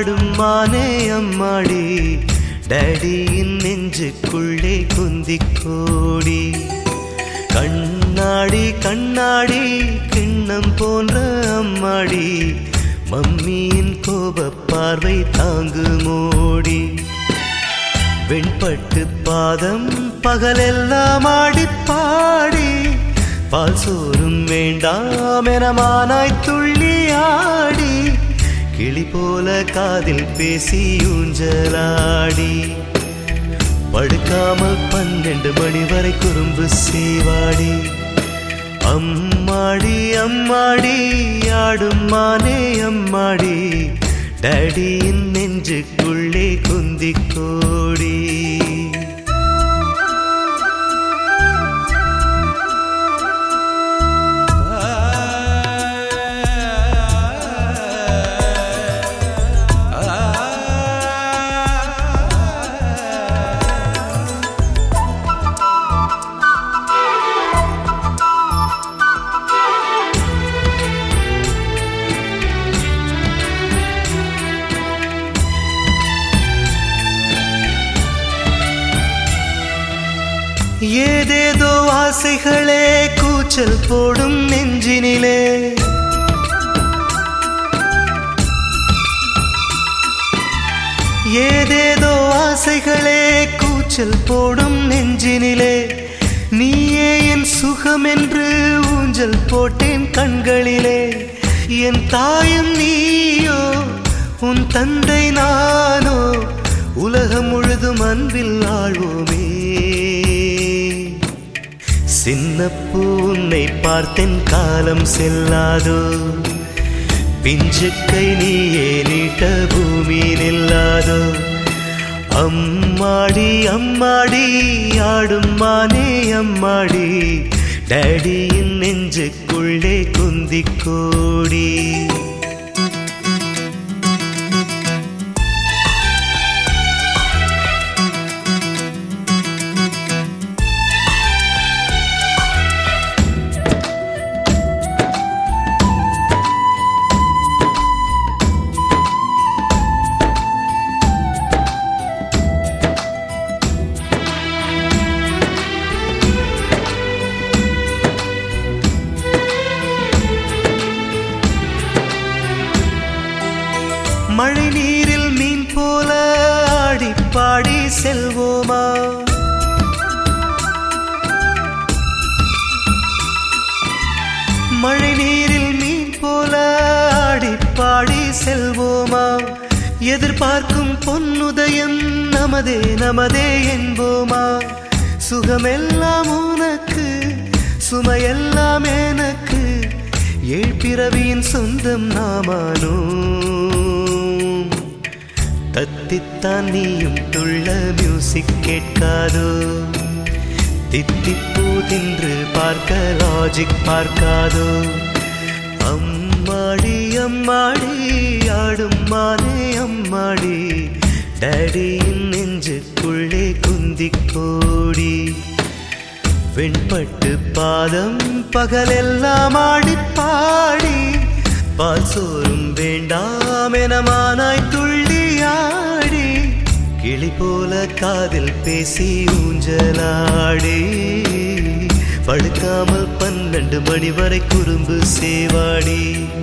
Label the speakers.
Speaker 1: ஆடும் மானே அம்மாடி டேடியின் நெஞ்சுக்குள்ளே குந்திக் கோடி கண்ணாடி கண்ணாடி கிண்ணம் போன்ற அம்மாடி மம்மியின் கோப பார்வை தாங்கு மோடி வெண்பட்டு பாதம் பகலெல்லாம் ஆடி பாடி பால் சோறும் வேண்டாம் என மானாய் துள்ளி ஆடி கிளி போல காதில் பேசி ஊஞ்சலாடி படுக்காமல் பன்னெண்டு மணி வரை குறும்பு சேவாடி அம்மாடி அம்மாடி ஆடும் மானே அம்மாடி டேடியின் நெஞ்சுக்குள்ளே குந்திக் கோடி ஏதேதோ ஆசைகளே கூச்சல் போடும் நெஞ்சினிலே ஏதேதோ ஆசைகளே கூச்சல் போடும் நெஞ்சினிலே நீயே என் சுகம் என்று ஊஞ்சல் போட்டேன் கண்களிலே என் தாயும் நீயோ உன் தந்தை நானோ உலகம் முழுதும் அன்பில் ஆழ்வோமே சின்ன பூனை பார்த்தென் காலம் செல்லாதோ பிஞ்சுக்கை நீயே நீட்ட பூமி நில்லாதோ அம்மாடி அம்மாடி ஆடும் மானே அம்மாடி டேடியின் நெஞ்சுக்குள்ளே குந்திக் கோடி மழை நீரில் மீன் போல ஆடி பாடி செல்வோமா மழை நீரில் மீன் போல ஆடி பாடி செல்வோமா எதிர்பார்க்கும் பொன்னுதயம் நமதே நமதே என்போமா சுகமெல்லாம் உனக்கு சுமையெல்லாம் எனக்கு ஏழ்பிறவியின் சொந்தம் நாமானோ தத்தித்தான் நீயும் துள்ள மியூசிக் கேட்காதோ தித்திப்பூ தின்று பார்க்க லாஜிக் பார்க்காதோ அம்மாடி அம்மாடி ஆடும் மானே அம்மாடி டேடியின் நெஞ்சுக்குள்ளே குந்திக் கோடி வெண்பட்டு பாதம் பகலெல்லாம் ஆடி பாடி பால் சோறும் வேண்டாம் என மானாய் துள்ளி ஆடி கிளி போல காதில் பேசி ஊஞ்சலாடி படுக்காமல் பன்னெண்டு மணி வரை குறும்பு சேவாடி